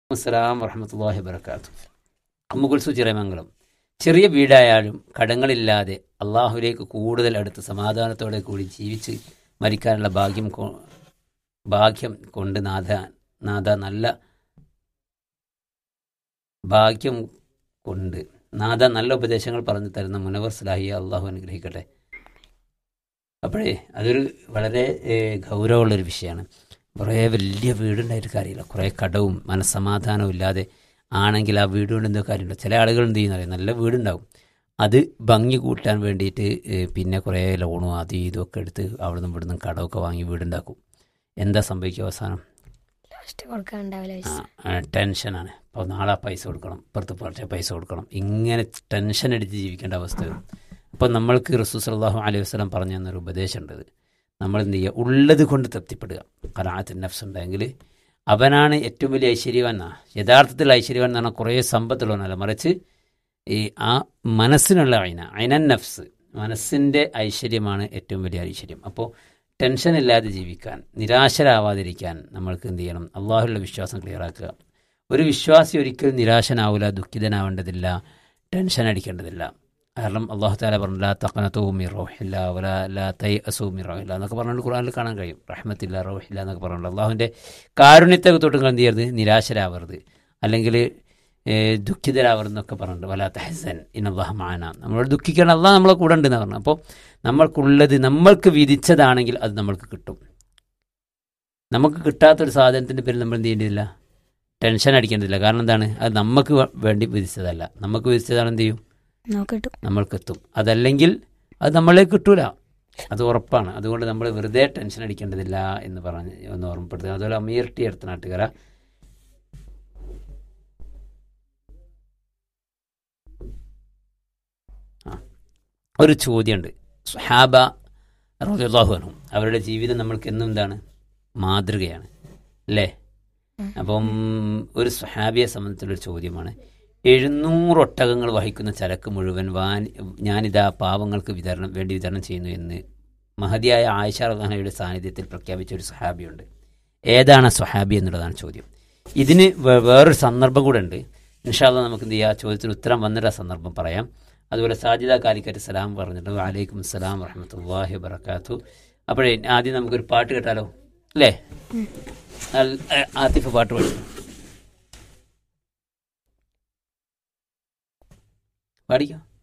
അസ്സലാം വറഹമത്തല്ലാഹി വബർക്കാത്തു അമ്മുകുൽസു ചിറമംഗലം ചെറിയ വീടായാലും കടങ്ങളില്ലാതെ അള്ളാഹുലേക്ക് കൂടുതൽ അടുത്ത് സമാധാനത്തോടെ കൂടി ജീവിച്ച് മരിക്കാനുള്ള ഭാഗ്യം കൊ- ഭാഗ്യം കൊണ്ട് നാഥ നാഥ നല്ല ഭാഗ്യം കൊണ്ട് നാഥ നല്ല ഉപദേശങ്ങൾ പറഞ്ഞു തരുന്ന മുനവർ സലാഹിയെ അള്ളാഹു അനുഗ്രഹിക്കട്ടെ അപ്പോഴേ അതൊരു വളരെ ഏഹ്, ഗൗരവമുള്ളൊരു വിഷയമാണ് കുറേ വലിയ വീടുണ്ടായിട്ട് കാര്യമില്ല കുറേ കടവും മനസ്സമാധാനവും ഇല്ലാതെ ആണെങ്കിൽ ആ വീട് കൊണ്ട് എന്തോ കാര്യമുണ്ടോ ചില ആളുകൾ എന്ത് ചെയ്യുന്നറിയാം നല്ല വീടുണ്ടാവും അത് ഭംഗി കൂട്ടാൻ വേണ്ടിയിട്ട് ഏഹ്, പിന്നെ കുറേ ലോണും അതും ഇതും ഒക്കെ എടുത്ത് അവിടെ നിന്നും ഇവിടെ നിന്നും കടമൊക്കെ വാങ്ങി വീടുണ്ടാക്കും എന്താ സംഭവിക്കുക അവസാനം ലാസ്റ്റ് കൊടുക്കാനുണ്ടാവില്ല ആ, പൈസ ആ, ടെൻഷനാണ് ഇപ്പോൾ നാളെ ആ പൈസ കൊടുക്കണം ഇപ്പുറത്ത് കുറച്ച് പൈസ കൊടുക്കണം ഇങ്ങനെ ടെൻഷൻ അടിച്ച് ജീവിക്കേണ്ട അവസ്ഥ വരും അപ്പോൾ നമ്മൾക്ക് റസൂ സല്ലാഹു അലൈഹി വസ്ലം പറഞ്ഞു തന്നൊരു ഉപദേശമുണ്ട് ഇത്. നമ്മൾ എന്ത് ചെയ്യുക ഉള്ളത് കൊണ്ട് തൃപ്തിപ്പെടുക കലാത്തിന് നഫ്സ് ഉണ്ടെങ്കിൽ അവനാണ് ഏറ്റവും വലിയ ഐശ്വര്യവാൻ എന്നാ യഥാർത്ഥത്തിൽ ഐശ്വര്യവാൻ എന്ന് പറഞ്ഞാൽ കുറേ സമ്പത്തുള്ളവനല്ല മറിച്ച് ഈ ആ മനസ്സിനുള്ള അയിന അയിനൻ നഫ്സ് മനസ്സിൻ്റെ ഐശ്വര്യമാണ് ഏറ്റവും വലിയ ഐശ്വര്യം അപ്പോൾ ടെൻഷൻ ഇല്ലാതെ ജീവിക്കാൻ നിരാശരാവാതിരിക്കാൻ നമ്മൾക്ക് എന്ത് ചെയ്യണം അള്ളാഹുള്ള വിശ്വാസം ക്ലിയറാക്കുക ഒരു വിശ്വാസി ഒരിക്കലും നിരാശനാവില്ല ദുഃഖിതനാവേണ്ടതില്ല ടെൻഷൻ അടിക്കേണ്ടതില്ല കാരണം അള്ളാഹു താല പറഞ്ഞില്ല തക്കനത്തോ മി റോഹില്ല വല ലാ തൈ അസൂ മി റോഹില്ല എന്നൊക്കെ പറഞ്ഞുകൊണ്ട് ഖുറാനിൽ കാണാൻ കഴിയും റഹ്മത്തില്ല റോഹില്ല എന്നൊക്കെ പറഞ്ഞിട്ടുണ്ട് അള്ളാഹുവിൻ്റെ കാരുണ്യത്തെ തൊട്ട് നിങ്ങൾ എന്ത് ചെയ്യരുത് നിരാശരാവരുത് അല്ലെങ്കിൽ ഏഹ്, ദുഃഖിതരാവരുതെന്നൊക്കെ പറഞ്ഞിട്ടുണ്ട് വലാത്ത ഹസൻ ഇന്നല്ലാഹ് മാന നമ്മളോട് ദുഃഖിക്കണം അള്ളാഹ് നമ്മളെ കൂടെ ഉണ്ടെന്ന് പറഞ്ഞു അപ്പോൾ നമ്മൾക്കുള്ളത് നമ്മൾക്ക് വിധിച്ചതാണെങ്കിൽ അത് നമ്മൾക്ക് കിട്ടും നമുക്ക് കിട്ടാത്തൊരു സാധനത്തിൻ്റെ പേരിൽ നമ്മൾ എന്ത് ചെയ്യേണ്ടതില്ല ടെൻഷൻ അടിക്കേണ്ടതില്ല കാരണം എന്താണ് അത് നമുക്ക് വ- വേണ്ടി വിധിച്ചതല്ല നമുക്ക് വിധിച്ചതാണ് എന്ത് ചെയ്യും നോക്കിട്ടു നമ്മൾക്കെത്തും അതല്ലെങ്കിൽ അത് നമ്മളെ കിട്ടൂല അത് ഉറപ്പാണ് അതുകൊണ്ട് നമ്മൾ വെറുതെ ടെൻഷൻ അടിക്കേണ്ടതില്ല എന്ന് പറഞ്ഞ് ഒന്ന് ഓർമ്മപ്പെടുത്തുക അതുപോലെ അമീർ ടി അടുത്ത നാട്ടുകാര ആ ഒരു ചോദ്യമുണ്ട് സുഹാബ റളിയല്ലാഹു അൻഹും അവരുടെ ജീവിതം നമ്മൾക്ക് എന്നും എന്താണ് മാതൃകയാണ് അല്ലേ അപ്പം ഒരു സ്വഹാബിയെ സംബന്ധിച്ചുള്ളൊരു ചോദ്യമാണ് എഴുന്നൂറ് ഒട്ടകങ്ങൾ വഹിക്കുന്ന ചരക്ക് മുഴുവൻ വാൻ ഞാനിതാ പാവങ്ങൾക്ക് വിതരണം വേണ്ടി വിതരണം ചെയ്യുന്നു എന്ന് മഹതിയായ ആയിഷ റഹ്മാനയുടെ സാന്നിധ്യത്തിൽ പ്രഖ്യാപിച്ച ഒരു സ്വഹാബിയുണ്ട് ഏതാണ് ആ സ്വഹാബി എന്നുള്ളതാണ് ചോദ്യം ഇതിന് വേ- വേറൊരു സന്ദർഭം കൂടെ ഉണ്ട് ഇൻഷാല്ല നമുക്ക് എന്ത് ചെയ്യാം ആ ചോദ്യത്തിന് ഉത്തരം വന്നിട്ട് ആ സന്ദർഭം പറയാം അതുപോലെ സാജിദ കാലിക്കറ്റ് സലാം പറഞ്ഞിട്ട് വലൈക്കും സലാം വറഹമത്തല്ലാഹി വബർക്കാത്തു അപ്പോഴേ ആദ്യം നമുക്കൊരു പാട്ട് കേട്ടാലോ അല്ലേ അൽ- ആ- ആത്തിഫ് പാട്ട് പാടും പാടിക്കോ